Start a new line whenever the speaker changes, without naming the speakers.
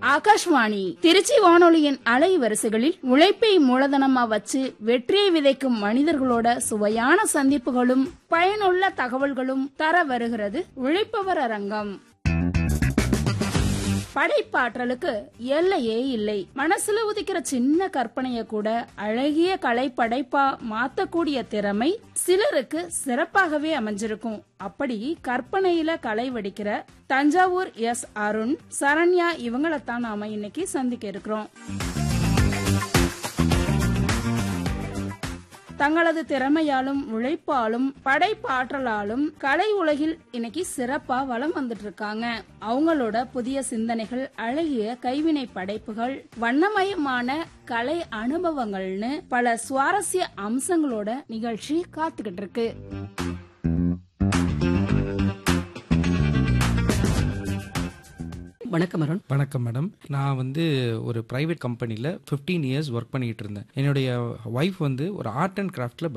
ஆகாஷ்வாணி திருச்சி வானொலியின் அலை வரிசைகளில் உழைப்பை மூலதனமா வச்சு வெற்றியை விதைக்கும் மனிதர்களோட சுவையான சந்திப்புகளும் பயனுள்ள தகவல்களும் தர வருகிறது உழைப்பவர் அரங்கம் படைப்பாற்றலுக்கு எல்லையே இல்லை மனசுல உதிக்கிற சின்ன கற்பனைய கூட அழகிய கலை படைப்பா மாத்தக்கூடிய திறமை சிலருக்கு சிறப்பாகவே அமைஞ்சிருக்கும் அப்படி கற்பனையில கலை வடிக்கிற தஞ்சாவூர் எஸ் அருண் சரண்யா இவங்களைத்தான் நாம இன்னைக்கு சந்திக்க இருக்கிறோம் தங்களது திறமையாலும் உழைப்பாலும் படைப்பாற்றலாலும் கலை உலகில் இன்னைக்கு சிறப்பா வலம் வந்துட்டு இருக்காங்க அவங்களோட புதிய சிந்தனைகள் அழகிய கைவினை படைப்புகள் வண்ணமயமான கலை அனுபவங்கள்னு பல சுவாரஸ்ய அம்சங்களோட நிகழ்ச்சி காத்துக்கிட்டு இருக்கு
வணக்கம் அருண்
வணக்கம் மேடம் நான் வந்து ஒரு ப்ரைவேட் கம்பெனியில் ஃபிஃப்டீன் இயர்ஸ் ஒர்க் பண்ணிட்டு இருந்தேன் என்னுடைய ஒய்ஃப் வந்து ஒரு ஆர்ட் அண்ட் கிராஃப்டில்